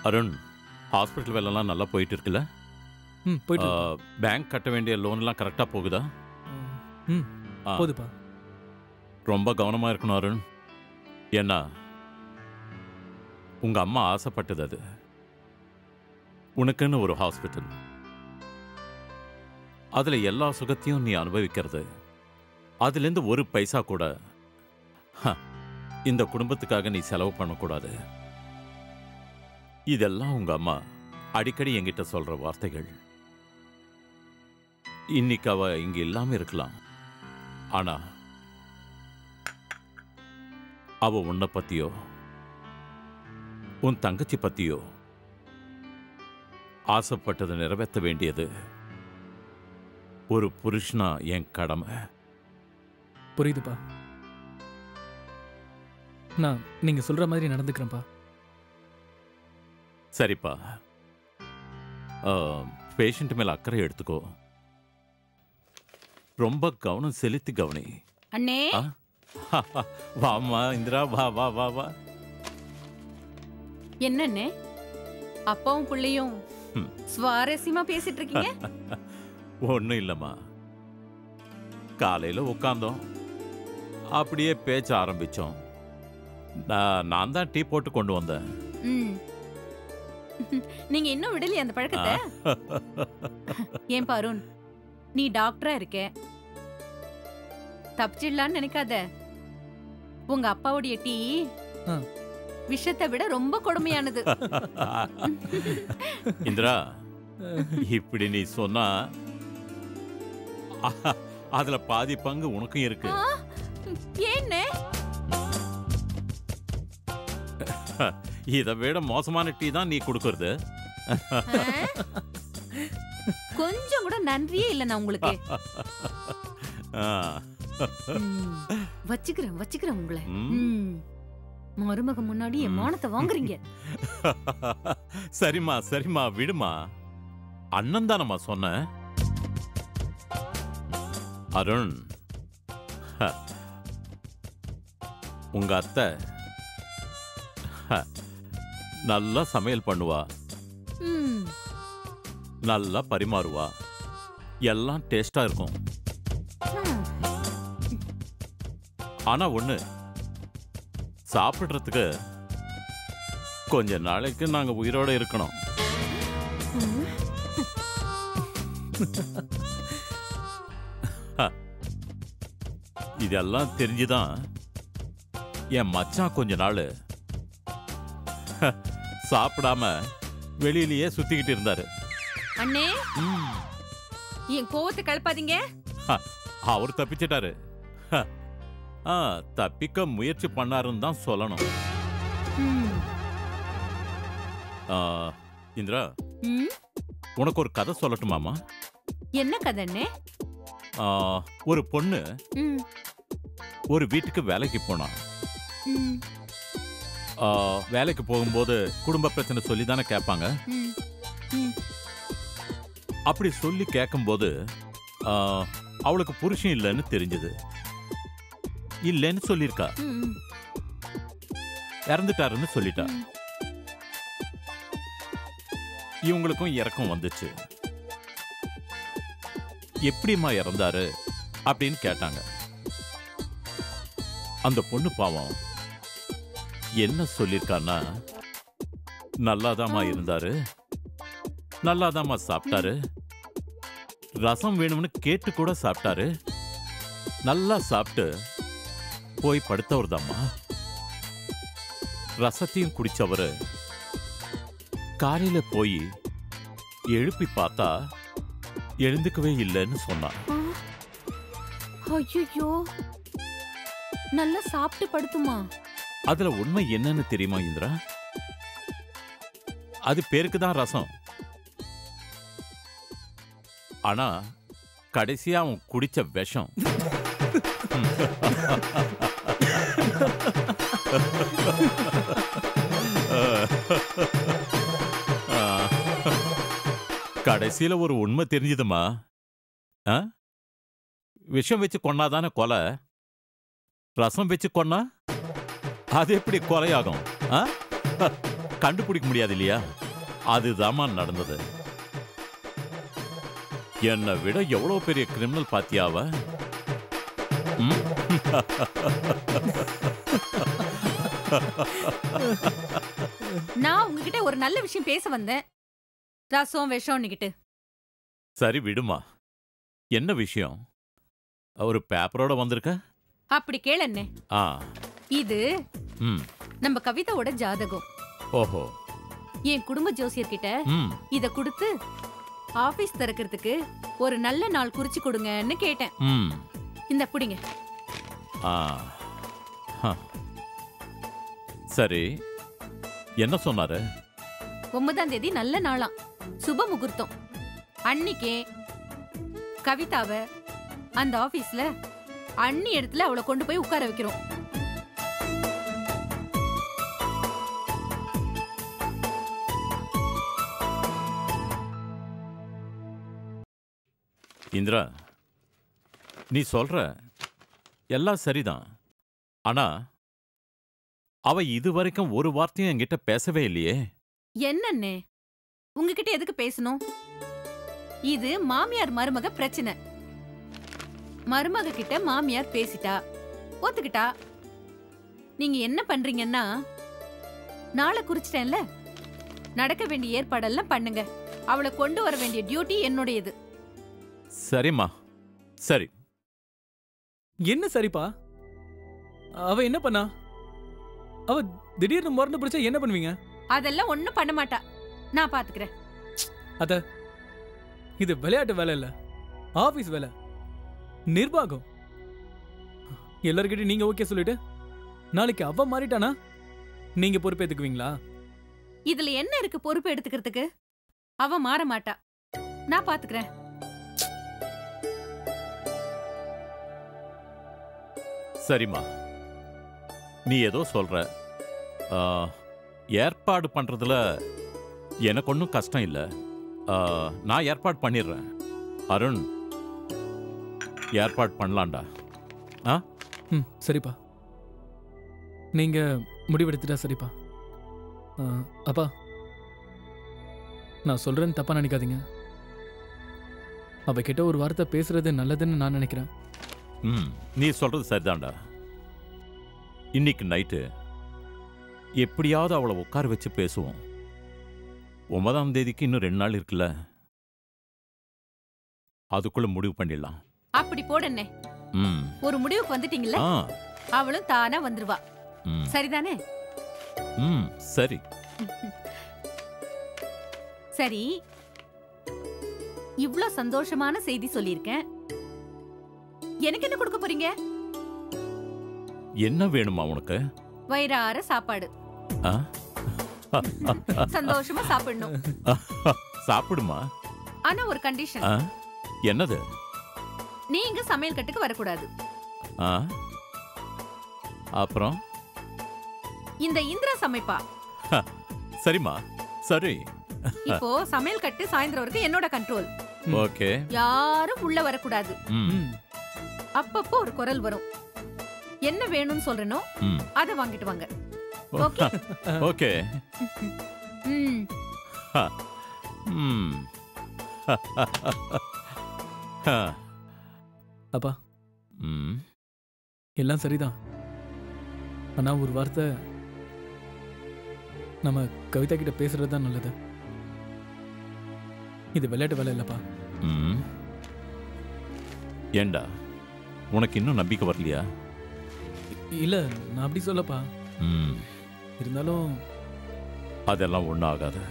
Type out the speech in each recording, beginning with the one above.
Arun hospital வேலைலாம் நல்லா போயிட்டு இருக்குல்ல ம் போயிட்டு ஆ, இருக்கு. பேங்க் கட்ட வேண்டிய லோன்லாம் கரெக்டாக போகுதா ம் ஆ, போதுப்பா ரொம்ப கவனமா இருக்கணும் அருண் ஏன்னா உங்க அம்மா ஆசைப்பட்டது அது உனக்குன்னு ஒரு ஹாஸ்பிட்டல் அதுல எல்லா சுகத்தையும் நீ அனுபவிக்கிறது அதுலேருந்து ஒரு பைசா கூட ஹ, இந்த குடும்பத்துக்காக நீ செலவு பண்ணக்கூடாது இதெல்லாம் உங்க அம்மா அடிக்கடி என்கிட்ட சொல்ற வார்த்தைகள் இன்னைக்கு அவ இங்க இல்லாம இருக்கலாம் ஆனா அவ உன்னை பத்தியோ உன் தங்கச்சி பத்தியோ ஆசைப்பட்டதை நிறைவேற்ற வேண்டியது ஒரு புருஷனா என் கடமை புரியுதுப்பா நான் நீங்க சொல்ற மாதிரி நடந்துக்கிறேன்ப்பா சரிப்பா பேஷண்ட் மேல அக்கறை எடுத்துக்கோ ரொம்ப கவனம் செலுத்தி கவனி அண்ணே ஆ? வாம்மா இந்திரா வா வா வா வா என்னண்ணே அப்பாவும் புள்ளையும் ம். சுவாரஸ்யமா பேசிட்டு இருக்கீங்க ஒன்றும் இல்லைம்மா காலையில் உட்காந்தோம் அப்படியே பேச்ச ஆரம்பித்தோம் நான் நான் தான் டீ போட்டு கொண்டு வந்தேன் ம். நீங்க இன்னும் விடலையே அந்த பழக்கத்தை ஏன் அருண் நீ டாக்டரா இருக்க தப்பிச்சிடலான்னு நினைக்காத உங்க அப்பாவுடைய டீ ஆ. விஷத்தை விட ரொம்ப கொடுமையானது இந்திரா இப்படி நீ சொன்னா அ- அதுல பாதி பங்கு உனக்கும் இருக்கு ஆ, ஏண்ணே இதை விட மோசமான டீ தான் நீ கொடுக்கறது ஆ? கொஞ்சம் கூட நன்றியே இல்ல நான் உங்களுக்கு ஆ. ம், வச்சுக்கிறேன் வச்சுக்கிறேன் உங்களை ம். ம். மருமக முன்னாடி என் ம். மானத்தை வாங்குறீங்க சரிம்மா சரிம்மா விடுமா அண்ணன் தானம்மா சொன்ன அருண் ஹ. உங்க அத்தை ஹ. நல்லா சமையல் பண்ணுவா ம், நல்லா பரிமாறுவா எல்லாம் டேஸ்டா இருக்கும் ம். ஆனா ஒண்ணு சாப்பிடுறதுக்கு கொஞ்ச நாளைக்கு நாங்க உயிரோட இருக்கணும் ம். இதெல்லாம் தெரிஞ்சுதான் என் மச்சான் கொஞ்ச நாள் சாப்பிடாம வெளியிலேயே சுத்திக்கிட்டு இருந்தாரு அண்ணே ம், என் கோவத்தை கலப்பாதீங்க அவர் தப்பிச்சிட்டாரு ஹ, ஆ, தப்பிக்க முயற்சி பண்ணாருன்னு தான் சொல்லணும் ம். ஆ, இந்திரா ம், உனக்கு ஒரு கதை சொல்லட்டுமாமா என்ன கதை அண்ணே ஆ, ஒரு பொண்ணு ம், ஒரு வீட்டுக்கு வேலைக்கு போனா ம், ஆ, வேலைக்கு போகும்போது குடும்ப பிரச்சனை சொல்லி தானே கேட்பாங்க ம், ம். அப்படி சொல்லி கேட்கும்போது ஆ, அவளுக்கு புருஷன் இல்லைன்னு தெரிஞ்சது இல்லைன்னு சொல்லியிருக்கா ம், ம், இறந்துட்டாருன்னு சொல்லிட்டா ம். இவங்களுக்கும் இறக்கம் வந்துச்சு எப்படிம்மா இறந்தாரு அப்படின்னு கேட்டாங்க அந்த பொண்ணு பாவம் என்ன சொல்லியிருக்கான்னா நல்லாதாம்மா இருந்தாரு நல்லாதாம்மா சாப்பிட்டாரு ரசம் வேணும்னு கேட்டு கூட சாப்பிட்டாரு நல்லா சாப்பிட்டு போய் படுத்தவர் ரசத்தையும் குடிச்சவரு காலையில போய் எழுப்பி பார்த்தா எழுந்துக்கவே இல்லைன்னு சொன்னான் ஐயோ நல்லா சாப்பிட்டு படுத்துமா அதுல உண்மை என்னன்னு தெரியுமா இந்திரா அது பேருக்கு தான் ரசம் ஆனா கடைசியா அவன் குடிச்ச விஷம் கடைசியில ஒரு உண்மை தெரிஞ்சுதுமா ஆ? விஷம் வச்சு கொன்னாதானே கொலை ரசம் வச்சு கொன்னா அது எப்படி கொலையாகும் ஆ? கண்டுபிடிக்க முடியாது இல்லையா அதுதாம்மா நடந்தது என்னை விட எவ்வளவு பெரிய கிரிமினல் பாத்தியாவ ம்? நான் உங்ககிட்ட ஒரு நல்ல விஷயம் பேச வந்தேன் ரசம் விஷம்னுகிட்டு சரி விடுமா என்ன விஷயம் ஒரு பேப்பரோட வந்திருக்க அப்படி கேளண்ணே ஆ இது ம் நம்ம கவிதாவோட ஜாதகம் ஓஹோ என் குடும்ப ஜோசியர்கிட்ட ம் இத கொடுத்து ஆபீஸ் திறக்கிறதுக்கு ஒரு நல்ல நாள் குறிச்சு கொடுங்கன்னு கேட்டேன் ம் இந்த புடிங்க ஆ ஹ. சரி என்ன சொன்னாரு ஒன்பதாம் தேதி நல்ல நாளாம் சுப முகூர்த்தம் அன்னிக்கே கவிதாவ அந்த ஆபீஸ்ல அண்ணி இடத்துல அவளை கொண்டு போய் உட்கார வைக்கிறோம் இந்திரா நீ சொல்ற எல்லாம் சரிதான் ஆனா அவ இதுவரைக்கும் ஒரு வார்த்தையும் என்கிட்ட பேசவே இல்லையே என்னண்ணே உங்ககிட்ட எதுக்கு பேசணும் இது மாமியார் மருமக பிரச்சனை மருமக கிட்ட மாமியார் பேசிட்டா ஒத்துக்கிட்டா நீங்க என்ன பண்றீங்கன்னா நாளை குறிச்சிட்டேன்ல நடக்க வேண்டிய ஏற்பாடெல்லாம் பண்ணுங்க அவளை கொண்டு வர வேண்டிய டியூட்டி என்னுடையது சரிம்மா சரி என்ன சரிப்பா அவ என்ன பண்ணா அவ திடீர்னு முரண்டு பிடிச்சா என்ன பண்ணுவீங்க அதெல்லாம் ஒண்ணும் பண்ண மாட்டா நான் பாத்துக்கிறேன் இது விளையாட்டு வேலை இல்ல ஆபீஸ் வேலை நிர்வாகம் எல்லார்கிட்டயும் நீங்க ஓகே சொல்லிட்டு நாளைக்கு அவ மாறிட்டானா நீங்க பொறுப்பேத்துக்குவீங்களா இதுல என்ன இருக்கு பொறுப்பு எடுத்துக்கிறதுக்கு அவ மாற மாட்டா நான் பாத்துக்கிறேன் சரிம்மா நீ ஏதோ சொல்ற ஆ, ஏற்பாடு பண்றதுல எனக்கு ஒன்றும் கஷ்டம் இல்லை நான் ஏற்பாடு பண்ணிடுறேன் அருண் ஏற்பாடு பண்ணலாம்டா ம் சரிப்பா நீங்க முடிவெடுத்துட்டா சரிப்பா ஆ, அப்பா நான் சொல்றேன்னு தப்பா நினைக்காதீங்க அவகிட்ட ஒரு வார்த்தை பேசுறது நல்லதுன்னு நான் நினைக்கிறேன் ம் நீ சொல்றது சரிதான்டா இன்னைக்கு நைட்டு எப்படியாவது அவளை உட்கார வச்சு பேசுவோம் ஒன்பதாம் தேதிக்கு இன்னும் ரெண்டு நாள் இருக்குல்ல அதுக்குள்ள முடிவு பண்ணிடலாம் அப்படி போடண்ணே ம் ஒரு முடிவுக்கு வந்துட்டீங்கல்ல ஆ அவளும் தானா வந்துருவா ம் சரிதானே ம் சரி சரி இவ்ளோ சந்தோஷமான செய்தி சொல்லியிருக்கேன் எனக்கு என்ன கொடுக்க போறீங்க என்ன வேணுமா உனக்கு வயிறார சாப்பாடு ஆ? சந்தோஷமா சாப்பிடணும் சாப்பிடுமா ஆனா ஒரு கண்டிஷன் ஆ? என்னது நீங்க சமையல் கட்டுக்கு வரக்கூடாது ஆ அப்புறம் இந்த இந்திரா சமைப்பா சரிம்மா சரி இப்போ சமையல் கட்டு சாயந்தரம் வரைக்கும் என்னோட கண்ட்ரோல் ஓகே யாரும் உள்ள வரக்கூடாது ம் ம் அப்பப்போ ஒரு குரல் வரும் என்ன வேணும்னு சொல்றேனோ ம் அதை வாங்கிட்டு வாங்க ஓகே ஓகே ம் ம் அப்பா ம் எல்லாம் சரிதான் ஆனா ஒரு வார்த்தை நம்ம கவிதா கிட்ட பேசுறது தான் நல்லது இது விளையாட்டு வேலை இல்லப்பா ம் ஏண்டா உனக்கு இன்னும் நம்பிக்கை வரலையா இ- இல்ல நான் அப்படி சொல்லப்பா ம் இருந்தாலும் அதெல்லாம் ஒன்றும் ஆகாது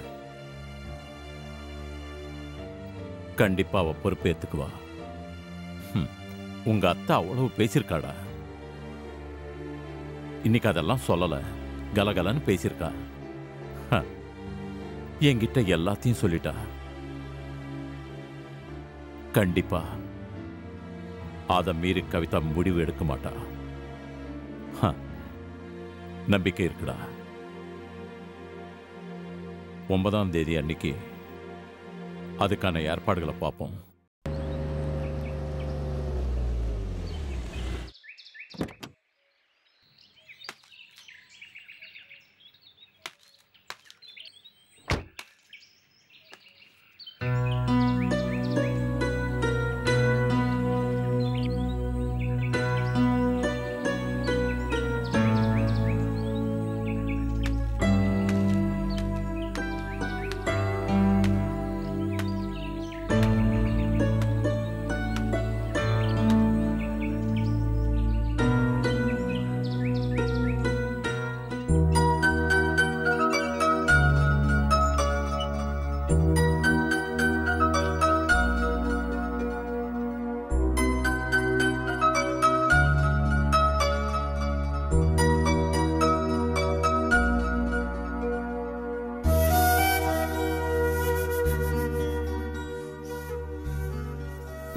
கண்டிப்பா அவ பொறுப்பேத்துக்குவா ம், உங்க அத்தை அவ்வளவு பேசியிருக்காடா இன்னைக்கு அதெல்லாம் சொல்லல கலகலன்னு பேசியிருக்கா ஹ, என்கிட்ட எல்லாத்தையும் சொல்லிட்டா கண்டிப்பா அதை மீறி கவிதா முடிவு எடுக்க மாட்டா ஹ, நம்பிக்கை இருக்குடா ஒன்பதாம் தேதி அன்னைக்கு அதுக்கான ஏற்பாடுகளை பார்ப்போம்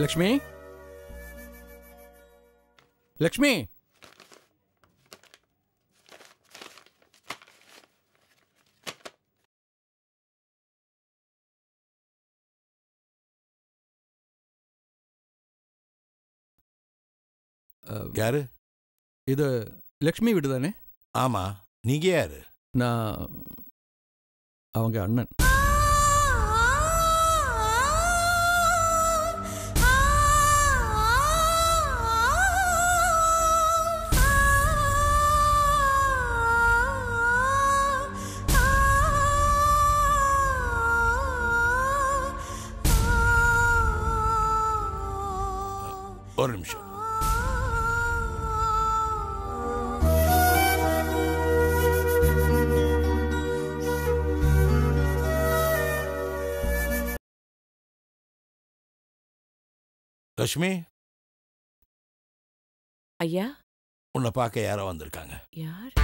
லக்ஷ்மி லக்ஷ்மி அஹ், யாரு இது லக்ஷ்மி வீடு தானே ஆமா நீங்க யாரு நான் அவங்க அண்ணன் ஒரு நிமிஷம் லட்சுமி ஐயா உன்னை பார்க்க யாரோ வந்திருக்காங்க யார்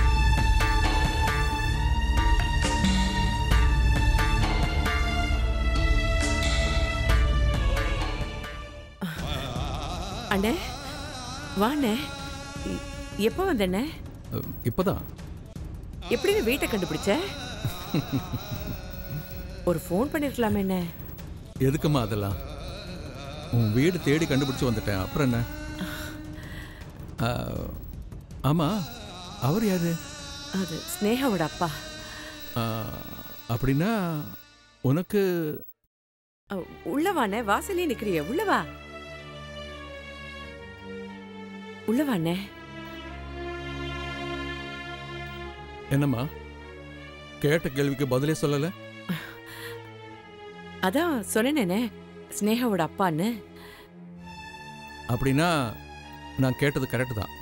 அண்ணே வாண்ணே இ- எப்போ வந்தண்ணே அஹ், இப்பதான் எப்படி நீ வீட்டை கண்டுபிடிச்ச ஒரு ஃபோன் பண்ணிருக்கலாமே என்ன எதுக்குமா அதெல்லாம் உன் வீடு தேடி கண்டுபிடிச்சு வந்துட்டேன் அப்புறம் என்ன அஹ், ஆமா அவர் யாரு அது ஸ்னேகாவோட அப்பா அஹ், அப்படின்னா உனக்கு அ, உள்ள வாண்ணே வாசலே நிக்கிறிய உள்ள வா உள்ள வாண்ணே என்னம்மா கேட்ட கேள்விக்கு பதிலே சொல்லல அதான் சொன்னேனே ஸ்னேகாவோட அப்பான்னு அப்படின்னா நான் கேட்டது கரெக்டு தான்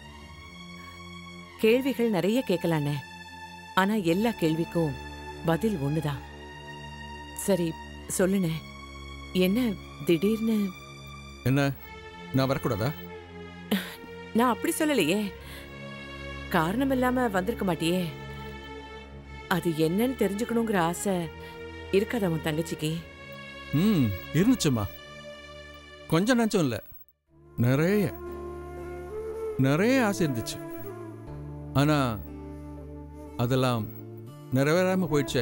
கேள்விகள் நிறைய கேட்கலானே ஆனா எல்லா கேள்விக்கும் பதில் ஒண்ணுதான் சரி சொல்லுனே என்ன திடீர்னு என்ன நான் வரக்கூடாதா நான் அப்படி சொல்லலையே காரணம் இல்லாம வந்திருக்க மாட்டியே அது என்னன்னு தெரிஞ்சுக்கணுங்கிற ஆசை இருக்காதா உன் தங்கச்சிக்கு ம் இருந்துச்சுமா கொஞ்சம் நஞ்சம் இல்லை நிறைய நிறைய ஆசை இருந்துச்சு ஆனா அதெல்லாம் நிறைவேறாம போயிடுச்சே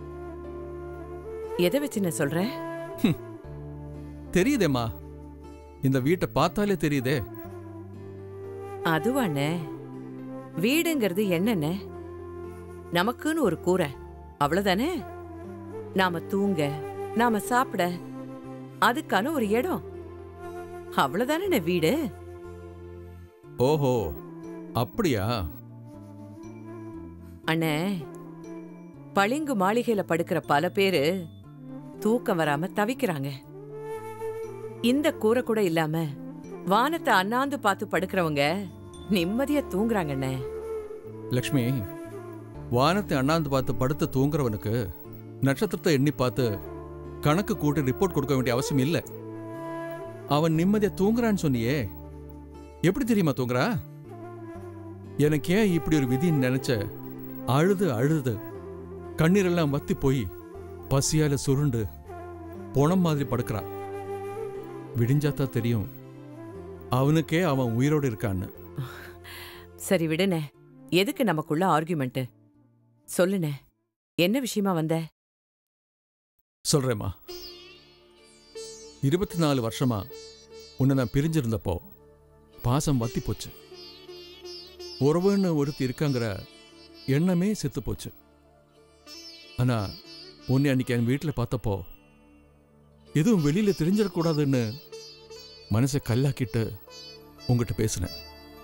எதை வச்சு நான் சொல்றேன் தெரியுதேம்மா இந்த வீட்டை பார்த்தாலே தெரியுதே அதுவாண்ணே வீடுங்கிறது என்னண்ணே நமக்குன்னு ஒரு கூரை அவ்வளவுதானே நாம தூங்க நாம சாப்பிட அதுக்கான ஒரு இடம் அவ்வளவுதானே வீடு ஓஹோ அப்படியா அண்ணே பளிங்கு மாளிகையில படுக்கிற பல பேரு தூக்கம் வராம தவிக்கிறாங்க இந்த கூரை கூட இல்லாம வானத்தை அண்ணாந்து பார்த்து படுக்கிறவங்க நிம்மதியா தூங்குறாங்கண்ணே லக்ஷ்மி வானத்தை அண்ணாந்து பார்த்து படுத்து தூங்குறவனுக்கு நட்சத்திரத்தை எண்ணி பார்த்து கணக்கு கூட்டி ரிப்போர்ட் கொடுக்க வேண்டிய அவசியம் இல்லை அவன் நிம்மதியா தூங்குறான்னு சொன்னியே எப்படி தெரியுமா தூங்குறா எனக்கு ஏன் இப்படி ஒரு விதின்னு நினைச்ச அழுது அழுது கண்ணீரெல்லாம் வத்தி போய் பசியால சுருண்டு பொணம் மாதிரி படுக்கிறான் விடிஞ்சாத்தான் தெரியும் அவனுக்கே அவன் உயிரோடு இருக்கான்னு சரி விடுனே எதுக்கு நமக்குள்ள ஆர்குமெண்ட் சொல்லுனே என்ன விஷயமா வந்த சொல்றேம்மா இருபத்தி நாலு வருஷமா உன்னை நான் பிரிஞ்சிருந்தப்போ பாசம் வத்தி போச்சு உறவுன்னு ஒருத்தி இருக்காங்கிற எண்ணமே செத்து போச்சு ஆனா உன்னை அன்னைக்கு என் வீட்டில் பார்த்தப்போ எதுவும் வெளியில தெரிஞ்சிடக்கூடாதுன்னு மனசை கல்லாக்கிட்டு உங்ககிட்ட பேசினேன்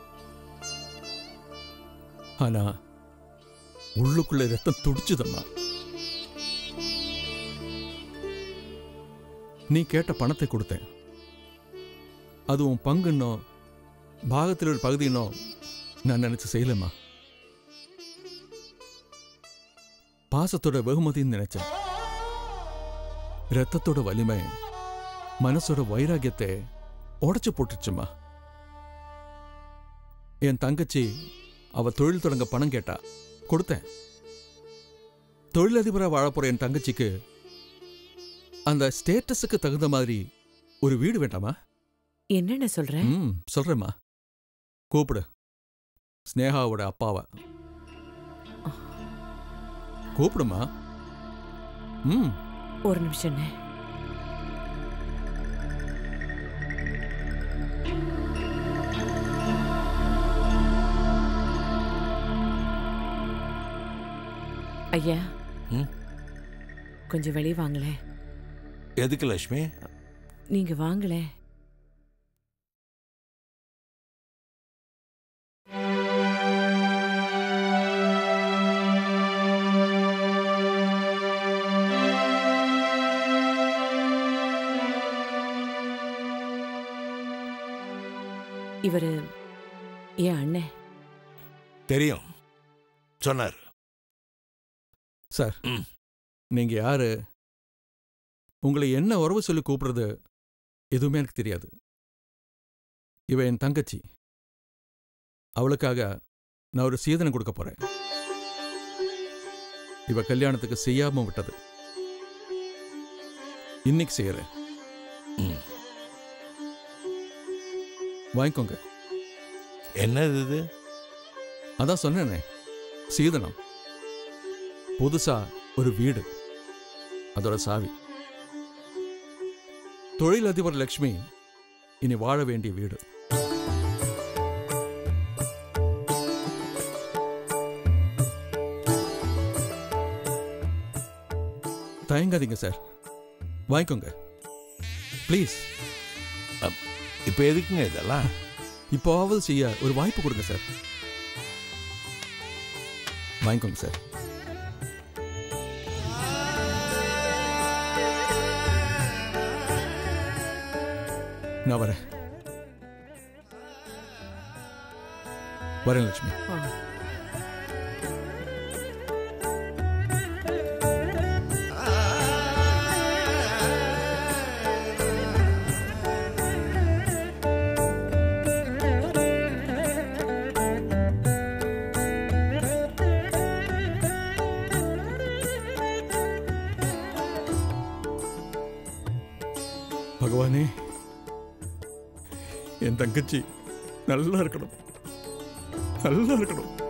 ஆனா உள்ளுக்குள்ள ரத்தம் துடிச்சுதம்மா நீ கேட்ட பணத்தை கொடுத்தேன் அது உன் பங்குன்னோ பாகத்தில் ஒரு பகுதினோ நான் நினைச்சு செய்யலம்மா பாசத்தோட வெகுமதின்னு நினைச்சேன் ரத்தத்தோட வலிமை மனசோட வைராகியத்தை உடைச்சு போட்டுச்சுமா என் தங்கச்சி அவ தொழில் தொடங்க பணம் கேட்டா கொடுத்தேன் தொழிலதிபரா வாழப்போற என் தங்கச்சிக்கு அந்த ஸ்டேட்டஸுக்கு தகுந்த மாதிரி ஒரு வீடு வேண்டாமா என்னென்ன சொல்ற ம் சொல்றேம்மா கூப்பிடு ஸ்னேகாவோட அப்பாவை கூப்பிடுமா ம் ஒரு நிமிஷம் ஐயா ம்? கொஞ்சம் வெளியே வாங்களேன் எதுக்கு லட்சுமி நீங்க வாங்களேன் இவரு என் அண்ணன் தெரியும் சொன்னார் சார் ம். நீங்க யாரு உங்களை என்ன உறவு சொல்லி கூப்பிடுறது எதுவுமே எனக்கு தெரியாது இவ என் தங்கச்சி அவளுக்காக நான் ஒரு சீதனை கொடுக்க போறேன் இவ கல்யாணத்துக்கு செய்யாம விட்டது இன்னைக்கு செய்யறேன் ம். வாங்கிக்கோங்க என்னது இது அதான் சொன்னேனே சீதனம் புதுசா ஒரு வீடு அதோட சாவி தொழிலதிபர் லக்ஷ்மி இனி வாழ வேண்டிய வீடு தயங்காதீங்க சார் வாங்கிக்கோங்க ப்ளீஸ் இப்போ எதுக்குங்க இதெல்லாம் இப்போவாவது செய்ய ஒரு வாய்ப்பு கொடுங்க சார் வாங்கிக்கோங்க சார் நான் வரேன் வரேன் லட்சுமி ஆ. பகவானே என் தங்கச்சி நல்லா இருக்கணும் நல்லா இருக்கணும்